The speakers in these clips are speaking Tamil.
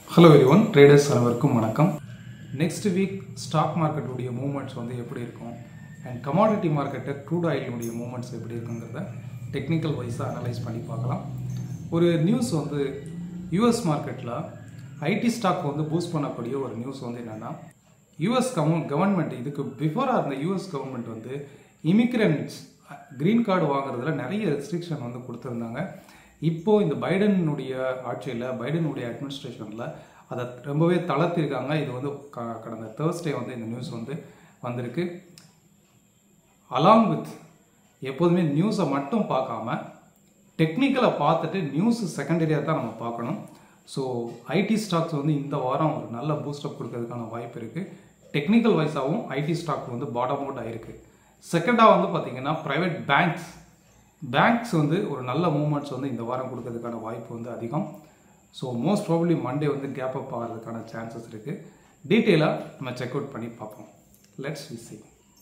ஹலோ எவ்ரிஒன் ட்ரேடர்ஸ் அனைவருக்கும் வணக்கம் நெக்ஸ்ட் வீக் ஸ்டாக் மார்க்கெட்டுடைய மூவ்மெண்ட்ஸ் வந்து எப்படி இருக்கும் அண்ட் கமாடிட்டி மார்க்கெட்டு க்ரூட் ஆயிலுடைய மூவ்மெண்ட்ஸ் எப்படி இருக்குங்கிறத டெக்னிக்கல் வைஸாக அனலைஸ் பண்ணி பார்க்கலாம் ஒரு நியூஸ் வந்து யூஎஸ் மார்க்கெட்டில் ஐடி ஸ்டாக் வந்து பூஸ்ட் பண்ணக்கூடிய ஒரு நியூஸ் வந்து என்னென்னா யூஎஸ் கவர்மெண்ட் கவர்மெண்ட் இதுக்கு பிஃபோராக இருந்த யூஎஸ் கவர்மெண்ட் வந்து இமிக்ரெண்ட்ஸ் க்ரீன் கார்டு வாங்குறதுல நிறைய ரெஸ்ட்ரிக்ஷன் வந்து கொடுத்துருந்தாங்க இப்போ இந்த பைடனுடைய ஆட்சியில் பைடனுடைய அட்மினிஸ்ட்ரேஷனில் அதை ரொம்பவே தளர்த்திருக்காங்க இது வந்து க- கடந்த தேர்ஸ்டே வந்து இந்த நியூஸ் வந்து வந்திருக்கு அலாங் வித் எப்போதுமே நியூஸை மட்டும் பார்க்காம டெக்னிக்கலை பார்த்துட்டு நியூஸ் செகண்டரியாக தான் நம்ம பார்க்கணும் ஸோ ஐடி ஸ்டாக்ஸ் வந்து இந்த வாரம் ஒரு நல்ல பூஸ்டப் கொடுக்கறதுக்கான வாய்ப்பு இருக்குது டெக்னிக்கல் வைஸாகவும் ஐடி ஸ்டாக் வந்து பாட்டம் அவுட் ஆயிருக்கு செகண்டாக வந்து பார்த்தீங்கன்னா ப்ரைவேட் பேங்க்ஸ் பேங்க்ஸ் வந்து ஒரு நல்ல மூவ்மெண்ட்ஸ் வந்து இந்த வாரம் கொடுக்கறதுக்கான வாய்ப்பு வந்து அதிகம் ஸோ மோஸ்ட் ப்ராபப்ளி மண்டே வந்து கேப் அப் ஆகிறதுக்கான சான்சஸ் இருக்குது டீட்டெயிலாக நம்ம செக் அவுட் பண்ணி பார்ப்போம் லெட்ஸ் சி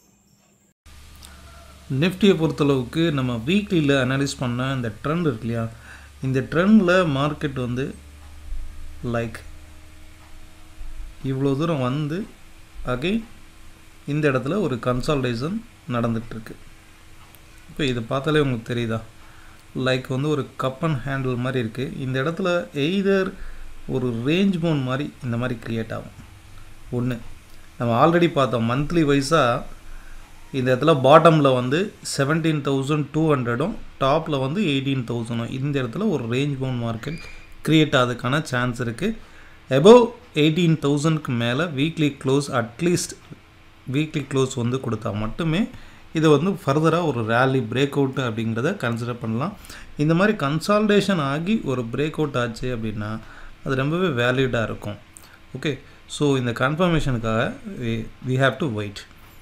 நிஃப்டியை பொறுத்தளவுக்கு நம்ம வீக்லியில் அனலைஸ் பண்ண இந்த ட்ரெண்ட் இருக்கு இல்லையா இந்த ட்ரெண்டில் மார்க்கெட் வந்து லைக் இவ்வளோ தூரம் வந்து அகைன் இந்த இடத்துல ஒரு கன்சால்டேஷன் நடந்துகிட்ருக்கு இப்போ இதை பார்த்தாலே உங்களுக்கு தெரியுதா லைக் வந்து ஒரு கப் அண்ட் ஹேண்டில் மாதிரி இருக்குது இந்த இடத்துல எய்தர் ஒரு ரேஞ்ச் பவுன் மாதிரி இந்த மாதிரி க்ரியேட் ஆகும் ஒன்று நம்ம ஆல்ரெடி பார்த்தோம் மந்த்லி வைஸாக இந்த இடத்துல பாட்டமில் வந்து செவன்டீன் தௌசண்ட் டூ ஹண்ட்ரடும் டாப்பில் வந்து எயிட்டீன் தௌசண்டும் இந்த இடத்துல ஒரு ரேஞ்ச் பவுண்ட் மார்க்கெட் க்ரியேட் ஆகிறதுக்கான சான்ஸ் இருக்குது எபோவ் எயிட்டீன் தௌசண்ட்க்கு மேலே weekly close at least weekly close வந்து கொடுத்தா மட்டுமே இது வந்து ஃபர்தராக ஒரு ரேலி பிரேக் அவுட் அப்படிங்கிறத கன்சிடர் பண்ணலாம் இந்த மாதிரி கன்சால்டேஷன் ஆகி ஒரு பிரேக் அவுட் ஆச்சு அப்படின்னா அது ரொம்பவே வேலிடாக இருக்கும் ஓகே ஸோ இந்த கன்ஃபர்மேஷனுக்காக வி ஹாவ் டு வெயிட்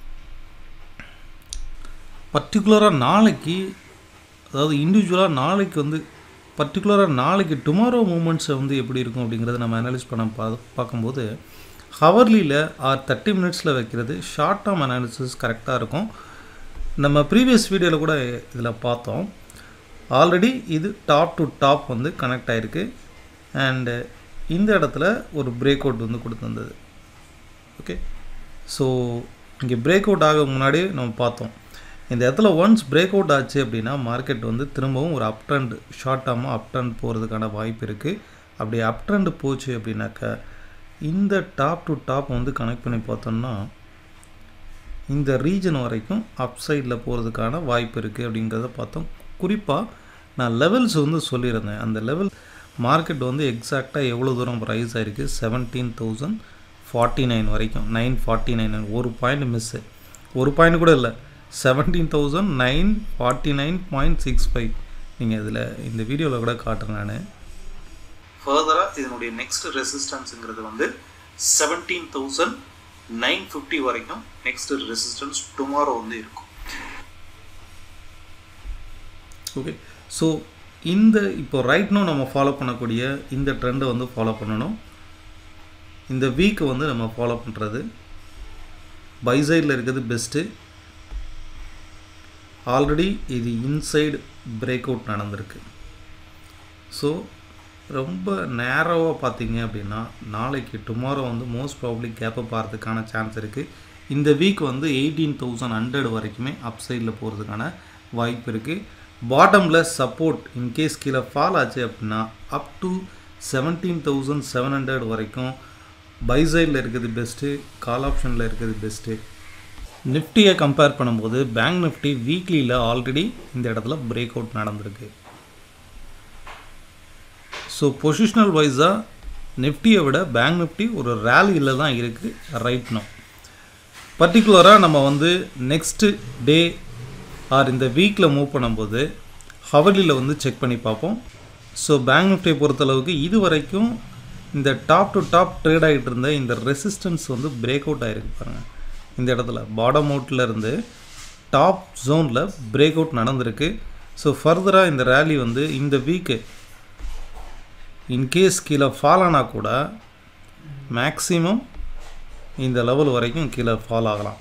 பர்டிகுலராக நாளைக்கு அதாவது இண்டிவிஜுவலாக நாளைக்கு வந்து பர்டிகுலராக நாளைக்கு டுமாரோ மூமெண்ட்ஸை வந்து எப்படி இருக்கும் அப்படிங்கிறத நம்ம அனலைஸ் பண்ண பா பார்க்கும்போது ஹவர்லியில் ஆர் தேர்ட்டி மினிட்ஸில் வைக்கிறது ஷார்ட் டேர்ம் அனாலிசிஸ் கரெக்டாக இருக்கும் நம்ம ப்ரீவியஸ் வீடியோவில் கூட இதில் பார்த்தோம் ஆல்ரெடி இது டாப் டு டாப் வந்து கனெக்ட் ஆகிருக்கு அண்டு இந்த இடத்துல ஒரு பிரேக் அவுட் வந்து கொடுத்துருந்தது ஓகே ஸோ இங்கே பிரேக் அவுட் ஆக முன்னாடி நம்ம பார்த்தோம் இந்த இடத்துல ஒன்ஸ் பிரேக் அவுட் ஆச்சு அப்படின்னா மார்க்கெட் வந்து திரும்பவும் ஒரு அப் ட்ரெண்ட் ஷார்ட் டேர்மாக அப் ட்ரெண்ட் போகிறதுக்கான வாய்ப்பு இருக்குது அப்படி அப் ட்ரெண்ட் போச்சு அப்படின்னாக்கா இந்த டாப் டு டாப் வந்து கனெக்ட் பண்ணி பார்த்தோம்னா இந்த ரீஜன் வரைக்கும் அப் சைடில் போகிறதுக்கான வாய்ப்பு இருக்குது அப்படிங்கிறத பார்த்தோம் குறிப்பாக நான் லெவல்ஸ் வந்து சொல்லியிருந்தேன் அந்த லெவல் மார்க்கெட் வந்து எக்ஸாக்டாக எவ்வளோ தூரம் ரைஸ் ஆயிருக்கு செவன்டீன் தௌசண்ட் ஃபார்ட்டி நைன் வரைக்கும் நைன் ஃபார்ட்டி நைன் ஒரு பாயிண்ட் மிஸ்ஸு ஒரு பாயிண்ட் கூட இல்லை seventeen thousand nine forty nine point six five நீங்கள் இதில் இந்த வீடியோவில் கூட காட்டுறேன் நான் ஃபர்தராக இதனுடைய நெக்ஸ்ட் ரெசிஸ்டன்ஸுங்கிறது வந்து செவன்டீன் தௌசண்ட் நைன் ஃபிஃப்டி வரைக்கும் நெக்ஸ்ட் ரெசிஸ்டன்ஸ் டுமாரோ வந்து இருக்கும் ஓகே ஸோ இந்த இப்போ ரைட் நோ நம்ம ஃபாலோ பண்ணக்கூடிய இந்த ட்ரெண்டை வந்து ஃபாலோ பண்ணணும் இந்த வீக்கை வந்து நம்ம ஃபாலோ பண்ணுறது பை சைடில் இருக்கிறது பெஸ்ட்டு ஆல்ரெடி இது இன்சைடு பிரேக் அவுட் நடந்திருக்கு ஸோ ரொம்ப நேரோவாக பார்த்தீங்க அப்படின்னா நாளைக்கு டுமாரோ வந்து மோஸ்ட் ப்ராப்ளி கேப்பை போகிறதுக்கான சான்ஸ் இருக்குது இந்த வீக் வந்து எயிட்டீன் தௌசண்ட் ஹண்ட்ரட் வரைக்குமே அப் சைடில் போகிறதுக்கான வாய்ப்பு இருக்குது பாட்டமில் சப்போர்ட் இன்கேஸ் கீழே ஃபால் ஆச்சு அப்படின்னா up to seventeen thousand seven hundred வரைக்கும் பை சைடில் இருக்கிறது பெஸ்ட்டு கால் ஆப்ஷனில் இருக்கிறது பெஸ்ட்டு நிஃப்டியை கம்பேர் பண்ணும்போது பேங்க் நிஃப்டி வீக்லியில் ஆல்ரெடி இந்த இடத்துல பிரேக் அவுட் நடந்திருக்கு ஸோ பொசிஷனல் வைஸாக நிஃப்டியை விட பேங்க் நிஃப்டி ஒரு ரேலியில் தான் இருக்குது ரைட் நோ பர்டிகுலராக நம்ம வந்து நெக்ஸ்ட்டு டே ஆர் இந்த வீக்கில் மூவ் பண்ணும்போது ஹவர்லியில் வந்து செக் பண்ணி பார்ப்போம் ஸோ பேங்க் நிஃப்டியை பொறுத்தளவுக்கு இது வரைக்கும் இந்த டாப் டு டாப் ட்ரேட் ஆகிட்டு இருந்த இந்த ரெசிஸ்டன்ஸ் வந்து பிரேக் அவுட் ஆகிருக்கு பாருங்கள் இந்த இடத்துல பாடம் அவுட்டில் இருந்து டாப் ஜோனில் பிரேக் அவுட் நடந்திருக்கு ஸோ ஃபர்தராக இந்த ரேலி வந்து இந்த வீக்கு இன்கேஸ் கீழே ஃபால் ஆனால் கூட மேக்ஸிமம் இந்த லெவல் வரைக்கும் கீழே ஃபால் ஆகலாம்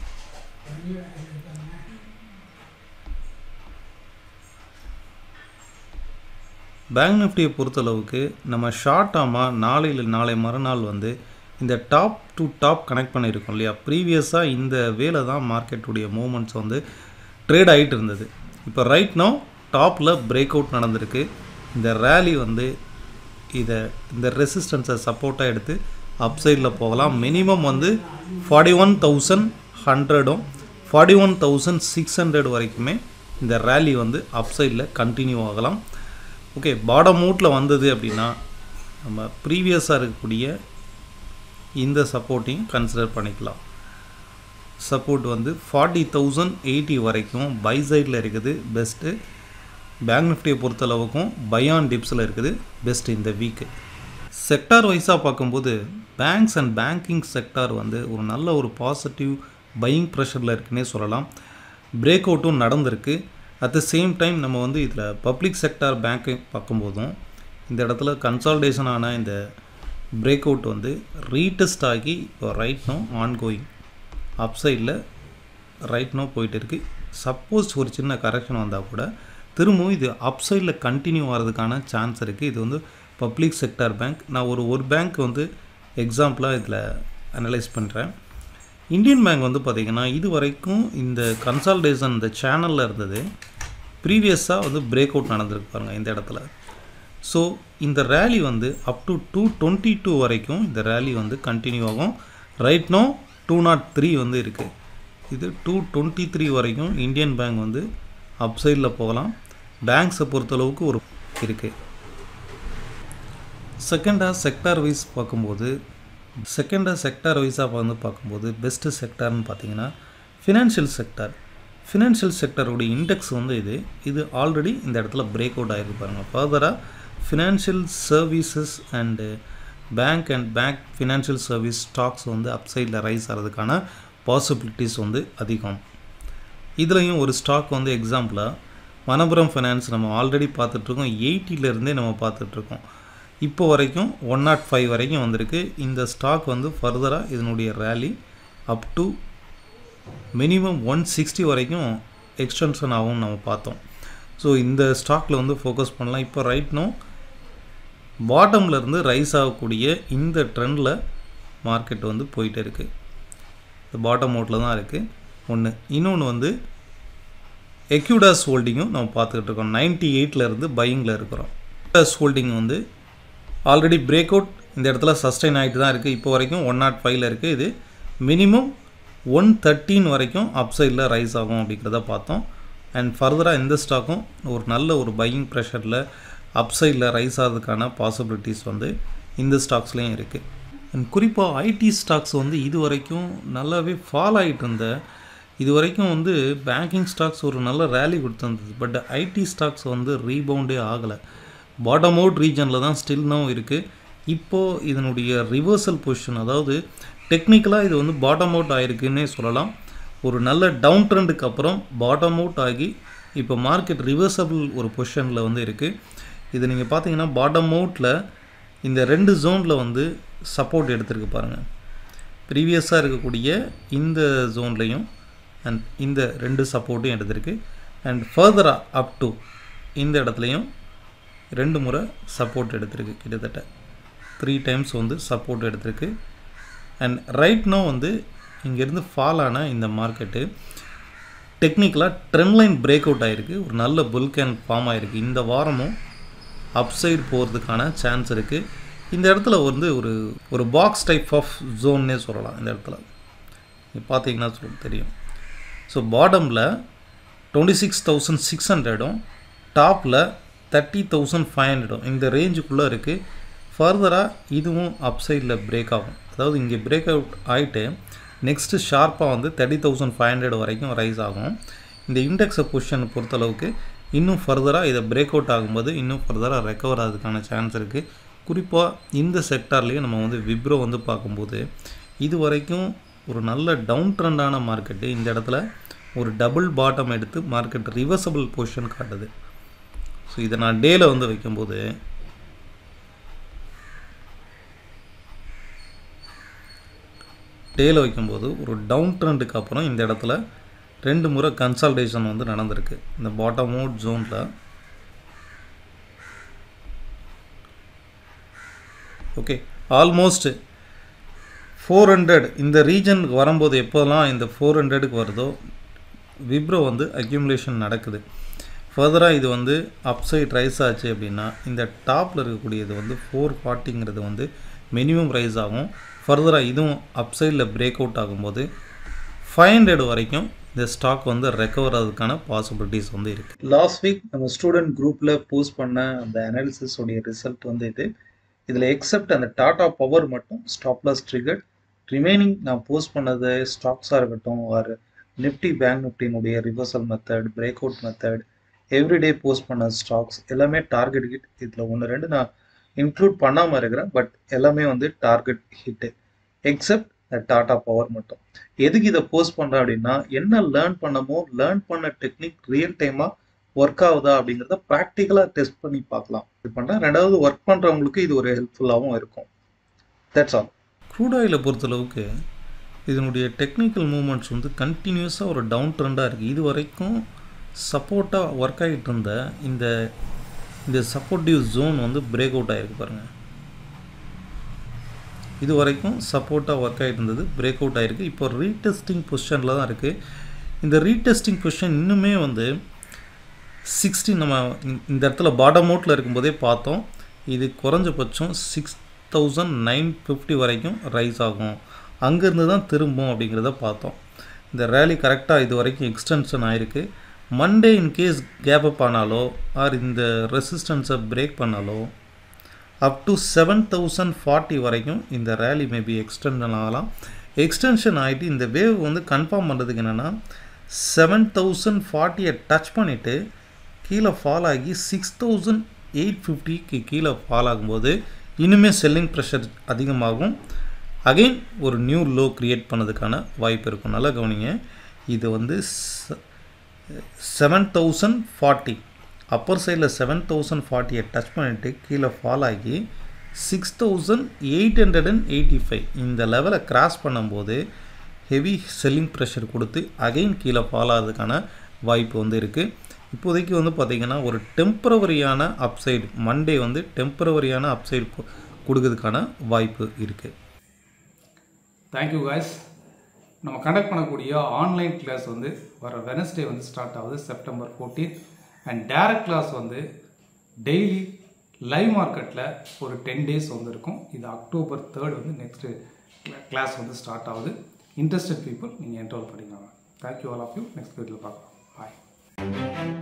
பேங்க் நிஃப்டியை பொறுத்தளவுக்கு நம்ம ஷார்ட் டேர்மாக நாளையில் நாளை மறுநாள் வந்து இந்த டாப் டு டாப் கனெக்ட் பண்ணியிருக்கோம் இல்லையா ப்ரீவியஸாக இந்த வேலை தான் மார்க்கெட்டுடைய மூமெண்ட்ஸ் வந்து ட்ரேட் ஆகிட்டு இருந்தது இப்போ ரைட் நோ டாப்பில் பிரேக் அவுட் நடந்திருக்கு இந்த ரேலி வந்து இதை இந்த ரெசிஸ்டன்ஸை சப்போர்ட்டாக எடுத்து அப்சைடில் போகலாம் மினிமம் வந்து ஃபார்ட்டி ஒன் தௌசண்ட் ஹண்ட்ரடும் forty one thousand six hundred வரைக்குமே இந்த ரேலி வந்து அப்சைடில் கண்டினியூ ஆகலாம் ஓகே பாடம் அவுட்டில் வந்தது அப்படின்னா நம்ம ப்ரீவியஸாக இருக்கக்கூடிய இந்த சப்போர்ட்டையும் கன்சிடர் பண்ணிக்கலாம் சப்போர்ட் வந்து ஃபார்ட்டி தௌசண்ட் எயிட்டி வரைக்கும் பை சைடில் இருக்குது பெஸ்ட்டு பேங்க் நிஃப்டியை பொறுத்தளவுக்கும் பயான் டிப்ஸில் இருக்குது பெஸ்ட் இந்த வீக்கு செக்டார் வைஸாக பார்க்கும்போது பேங்க்ஸ் அண்ட் பேங்கிங் செக்டார் வந்து ஒரு நல்ல ஒரு பாசிட்டிவ் பையிங் ப்ரெஷரில் இருக்குன்னே சொல்லலாம் பிரேக் அவுட்டும் நடந்திருக்கு அட் த சேம் டைம் நம்ம வந்து இதில் பப்ளிக் செக்டார் பேங்க்கை பார்க்கும்போதும் இந்த இடத்துல கன்சால்டேஷன் ஆன இந்த பிரேக் அவுட் வந்து ரீடெஸ்ட் ஆகி இப்போ ரைட் நோ ஆன்கோயிங் அப்சைடில் ரைட் நோ போயிட்டு இருக்கு சப்போஸ் ஒரு சின்ன கரெக்ஷன் வந்தால் கூட திரும்பவும் இது அப்சைடில் கண்டினியூ ஆகிறதுக்கான சான்ஸ் இருக்குது இது வந்து பப்ளிக் செக்டார் பேங்க் நான் ஒரு ஒரு பேங்க் வந்து எக்ஸாம்பிளாக இதில் அனலைஸ் பண்ணுறேன் இந்தியன் பேங்க் வந்து பார்த்திங்கன்னா இது வரைக்கும் இந்த கன்சால்டேஷன் இந்த சேனலில் இருந்தது ப்ரீவியஸாக வந்து பிரேக் அவுட் நடந்திருக்கு பாருங்கள் இந்த இடத்துல ஸோ இந்த ரேலி வந்து up to two twenty two வரைக்கும் இந்த ரேலி வந்து கண்டினியூ ஆகும் right now two naught three வந்து இருக்குது இது டூ டுவெண்ட்டி த்ரீ வரைக்கும் இந்தியன் பேங்க் வந்து அப்சைடில் போகலாம் பேங்க்ஸை பொறுத்தளவுக்கு ஒரு இருக்குது செகண்டாக செக்டார் வைஸ் பார்க்கும்போது செகண்டாக செக்டார் வைஸாக வந்து பார்க்கும்போது பெஸ்ட்டு செக்டார்னு பார்த்தீங்கன்னா ஃபினான்ஷியல் செக்டார் ஃபினான்ஷியல் செக்டருடைய இண்டெக்ஸ் வந்து இது இது ஆல்ரெடி இந்த இடத்துல பிரேக் அவுட் ஆகிருக்கு பாருங்கள் ஃபர்தராக financial services and bank and bank financial service stocks வந்து அப்சைடில் ரைஸ் ஆகிறதுக்கான பாசிபிலிட்டிஸ் வந்து அதிகம் இதுலேயும் ஒரு ஸ்டாக் வந்து எக்ஸாம்பிளாக மணப்புரம் ஃபைனான்ஸ் நம்ம ஆல்ரெடி பார்த்துட்ருக்கோம் எயிட்டிலேருந்தே நம்ம பார்த்துட்ருக்கோம் இப்போ வரைக்கும் ஒன் நாட் ஃபைவ் வரைக்கும் வந்திருக்கு இந்த ஸ்டாக் வந்து ஃபர்தராக இதனுடைய rally up to minimum one sixty வரைக்கும் எக்ஸ்டென்ஷன் ஆகும் நம்ம பார்த்தோம் ஸோ இந்த ஸ்டாக்கில் வந்து ஃபோக்கஸ் பண்ணலாம் இப்போ ரைட் நோ பாட்டமில் இருந்து ரைஸ் ஆகக்கூடிய இந்த ட்ரெண்டில் மார்க்கெட் வந்து போயிட்டு இருக்குது இந்த பாட்டம் அவுட்டில் தான் இருக்குது ஒன்று இன்னொன்று வந்து எக்யூடாஸ் ஹோல்டிங்கும் நம்ம பார்த்துக்கிட்டு இருக்கோம் நைன்ட்டி எயிட்லேருந்து பையிங்கில் இருக்கிறோம் எக்யூடாஸ் ஹோல்டிங் வந்து ஆல்ரெடி பிரேக் அவுட் இந்த இடத்துல சஸ்டைன் ஆகிட்டு தான் இருக்குது இப்போ வரைக்கும் ஒன் நாட் ஃபைவ்ல இருக்குது இது மினிமம் ஒன் தேர்ட்டீன் வரைக்கும் அப்சைடில் ரைஸ் ஆகும் அப்படிங்கிறத பார்த்தோம் அண்ட் ஃபர்தராக இந்த ஸ்டாக்கும் ஒரு நல்ல ஒரு பையிங் ப்ரெஷரில் அப்சைடில் ரைஸ் ஆகிறதுக்கான பாசிபிலிட்டிஸ் வந்து இந்த ஸ்டாக்ஸ்லேயும் இருக்குது அண்ட் குறிப்பாக ஐடி ஸ்டாக்ஸ் வந்து இது வரைக்கும் நல்லாவே ஃபால் ஆகிட்டு இருந்த இது வரைக்கும் வந்து பேங்கிங் ஸ்டாக்ஸ் ஒரு நல்ல ரேலி கொடுத்துருந்தது பட் ஐடி ஸ்டாக்ஸ் வந்து ரீபவுண்டே ஆகலை பாட்டம் அவுட் ரீஜனில் தான் ஸ்டில் நோ இருக்குது இப்போது இதனுடைய ரிவர்சல் பொசிஷன் அதாவது டெக்னிக்கலாக இது வந்து பாட்டம் அவுட் ஆகிருக்குன்னே சொல்லலாம் ஒரு நல்ல டவுன் ட்ரெண்டுக்கு அப்புறம் பாட்டம் அவுட் ஆகி இப்போ மார்க்கெட் ரிவர்சபிள் ஒரு பொசிஷனில் வந்து இருக்குது இது நீங்கள் பார்த்தீங்கன்னா பாட்டம் அவுட்டில் இந்த ரெண்டு ஜோனில் வந்து சப்போர்ட் எடுத்திருக்கு பாருங்கள் ப்ரீவியஸாக இருக்கக்கூடிய இந்த ஜோன்லேயும் அண்ட் இந்த ரெண்டு சப்போர்ட்டையும் எடுத்திருக்கு அண்ட் ஃபர்தராக அப் டு இந்த இடத்துலையும் ரெண்டு முறை சப்போர்ட் எடுத்திருக்கு கிட்டத்தட்ட த்ரீ டைம்ஸ் வந்து சப்போர்ட் எடுத்திருக்கு அண்ட் ரைட் நோ வந்து இங்கேருந்து ஃபால் ஆன இந்த மார்க்கெட்டு டெக்னிக்கலாக ட்ரெண்ட் லைன் பிரேக் அவுட் ஆகிருக்கு ஒரு நல்ல புல் கேன் ஃபார்ம் ஆகிருக்கு இந்த வாரமும் அப்சைடு போகிறதுக்கான சான்ஸ் இருக்குது இந்த இடத்துல வந்து ஒரு ஒரு பாக்ஸ் டைப் ஆஃப் ஜோன்னே சொல்லலாம் இந்த இடத்துல நீங்கள் பார்த்தீங்கன்னா சொல்ல தெரியும் ஸோ பாட்டமில் டுவெண்ட்டி சிக்ஸ் தௌசண்ட் சிக்ஸ் ஹண்ட்ரடும் டாப்பில் தேர்ட்டி தௌசண்ட் ஃபைவ் ஹண்ட்ரடும் இந்த ரேஞ்சுக்குள்ளே இருக்குது ஃபர்தராக இதுவும் அப்சைடில் பிரேக் ஆகும் அதாவது இங்கே பிரேக் அவுட் ஆகிட்டு நெக்ஸ்ட்டு ஷார்ப்பாக வந்து தேர்ட்டி தௌசண்ட் ஃபைவ் ஹண்ட்ரட் வரைக்கும் ரைஸ் ஆகும் இந்த இண்டெக்ஸை பொசிஷன் பொறுத்தளவுக்கு இன்னும் ஃபர்தராக இதை பிரேக் அவுட் ஆகும்போது இன்னும் ஃபர்தராக ரெக்கவர் ஆகிறதுக்கான சான்ஸ் இருக்குது குறிப்பாக இந்த செக்டார்லேயும் நம்ம வந்து விப்ரோ வந்து பார்க்கும்போது இது வரைக்கும் ஒரு நல்ல டவுன் ட்ரெண்டான மார்க்கெட்டு இந்த இடத்துல ஒரு டபுள் பாட்டம் எடுத்து மார்க்கெட் ரிவர்சபிள் பொசிஷன் காட்டுது ஸோ இதை நான் டேயில் வந்து வைக்கும்போது டேயில் வைக்கும்போது ஒரு டவுன் ட்ரெண்டுக்கு அப்புறம் இந்த இடத்துல ரெண்டு முறை கன்சல்டேஷன் வந்து நடந்திருக்கு இந்த பாட்டம் அவுட் ஜோனில் ஓகே ஆல்மோஸ்ட் ஃபோர் ஹண்ட்ரட் இந்த ரீஜனுக்கு வரும்போது எப்போதெல்லாம் இந்த ஃபோர் ஹண்ட்ரடுக்கு வருதோ விப்ரோ வந்து அக்யூமுலேஷன் நடக்குது ஃபர்தராக இது வந்து அப்சைட் ரைஸ் ஆச்சு அப்படின்னா இந்த டாப்பில் இருக்கக்கூடியது வந்து ஃபோர் ஃபார்ட்டிங்கிறது வந்து மினிமம் ரைஸ் ஆகும் ஃபர்தராக இதுவும் அப்சைடில் பிரேக் அவுட் ஆகும்போது ஃபைவ் ஹண்ட்ரட் வரைக்கும் இந்த ஸ்டாக் வந்து ரெக்கவர் ஆகிறதுக்கான பாசிபிலிட்டிஸ் வந்து இருக்குது லாஸ்ட் வீக் நம்ம ஸ்டூடெண்ட் குரூப்பில் போஸ்ட் பண்ண அந்த அனாலிசிஸ் உடைய ரிசல்ட் வந்து இது இதில் எக்ஸப்ட் அந்த டாடா பவர் மட்டும் ஸ்டாப்லாஸ் ட்ரிகர் ரிமைனிங் நான் போஸ்ட் பண்ணது ஸ்டாக்ஸாக இருக்கட்டும் ஆர் நிஃப்டி பேங்க் நிஃப்டினுடைய reversal method break out method everyday post பண்ண ஸ்டாக்ஸ் எல்லாமே டார்கெட் ஹிட் இதில் ஒன்று ரெண்டு நான் இன்க்ளூட் பண்ணாமல் இருக்கிறேன் பட் எல்லாமே வந்து target hit except Tata Power மட்டும் எதுக்கு இதை போஸ்ட் பண்ணுறேன் அப்படின்னா என்ன லேர்ன் பண்ணமோ லேர்ன் பண்ண டெக்னிக் ரியல் டைமாக ஒர்க் ஆகுதா அப்படிங்கிறத ப்ராக்டிக்கலாக டெஸ்ட் பண்ணி பார்க்கலாம் இது பண்ணுறேன் ரெண்டாவது ஒர்க் பண்ணுறவங்களுக்கு இது ஒரு ஹெல்ப்ஃபுல்லாகவும் இருக்கும் தட்ஸ் ஆல் க்ரூட் ஆயிலை பொறுத்தளவுக்கு இதனுடைய டெக்னிக்கல் மூமெண்ட்ஸ் வந்து கண்டினியூஸாக ஒரு டவுன் ட்ரெண்டாக இருக்குது இது வரைக்கும் சப்போர்ட்டாக ஒர்க் ஆகிட்டு இருந்த இந்த இந்த சப்போர்ட்டிவ் ஜோன் வந்து பிரேக் அவுட் ஆகிருக்கு பாருங்கள் இது வரைக்கும் சப்போர்ட்டாக ஒர்க் ஆகிட்டு இருந்தது பிரேக் அவுட் ஆகிருக்கு இப்போ ரீடெஸ்டிங் பொசிஷனில் தான் இருக்குது இந்த ரீடெஸ்டிங் பொசிஷன் இன்னுமே வந்து சிக்ஸ்டி நம்ம இந்த இடத்துல பாட்டம் அவுட்டில் இருக்கும்போதே பார்த்தோம் இது குறைஞ்சபட்சம் சிக்ஸ் தௌசண்ட் நைன் ஃபிஃப்டி வரைக்கும் ரைஸ் ஆகும் அங்கேருந்து தான் திரும்பும் அப்படிங்கிறத பார்த்தோம் இந்த ரேலி கரெக்டாக இது வரைக்கும் எக்ஸ்டென்ஷன் ஆகிருக்கு மண்டே இன்கேஸ் கேப் அப் ஆனாலோ ஆர் இந்த ரெசிஸ்டன்ஸை பிரேக் பண்ணாலோ up to seven thousand forty வரைக்கும் இந்த ரேலி மேபி எக்ஸ்டென்ஷன் ஆகலாம் எக்ஸ்டென்ஷன் ஆகிட்டு இந்த வேவ் வந்து கன்ஃபார்ம் பண்ணுறதுக்கு என்னென்னா செவன் தௌசண்ட் ஃபார்ட்டியை டச் பண்ணிவிட்டு கீழே ஃபால் ஆகி சிக்ஸ் தௌசண்ட் எயிட் ஃபிஃப்டிக்கு கீழே ஃபால் ஆகும்போது இனிமே செல்லிங் ப்ரெஷர் அதிகமாகும் அகெயின் ஒரு நியூ லோ க்ரியேட் பண்ணதுக்கான வாய்ப்பு இருக்கும் நல்லா கவனிங்க இது வந்து செவன் தௌசண்ட் ஃபார்ட்டி அப்பர் சைடில் செவன் தௌசண்ட் ஃபார்ட்டியை டச் பண்ணிவிட்டு கீழே ஃபால் ஆகி six thousand eight hundred and eighty five இந்த லெவலை கிராஸ் பண்ணும்போது ஹெவி செல்லிங் ப்ரெஷர் கொடுத்து அகெயின் கீழே ஃபால் ஆகிறதுக்கான வாய்ப்பு வந்து இருக்குது இப்போதைக்கு வந்து பார்த்திங்கன்னா ஒரு டெம்பரவரியான அப்சைடு மண்டே வந்து டெம்பரவரியான அப்சைடு கொடுக்கறதுக்கான வாய்ப்பு இருக்குது தேங்க்யூ guys நம்ம கண்டக்ட் பண்ணக்கூடிய ஆன்லைன் கிளாஸ் வந்து வர வெனஸ்டே வந்து ஸ்டார்ட் ஆகுது September 14th and direct class வந்து டெய்லி லைவ் மார்க்கெட்டில் ஒரு டென் டேஸ் வந்து இருக்கும் இது அக்டோபர் தேர்ட் வந்து நெக்ஸ்ட்டு கிளாஸ் வந்து ஸ்டார்ட் ஆகுது இன்ட்ரெஸ்டட் பீப்புள் நீங்கள் என்ரோல் பண்ணிக்கோங்க thank you all of you next வீடியோவில் பார்க்கலாம் பாய்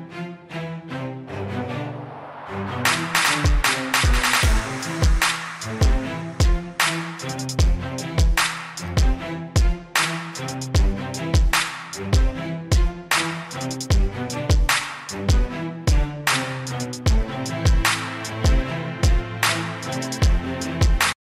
Thank you.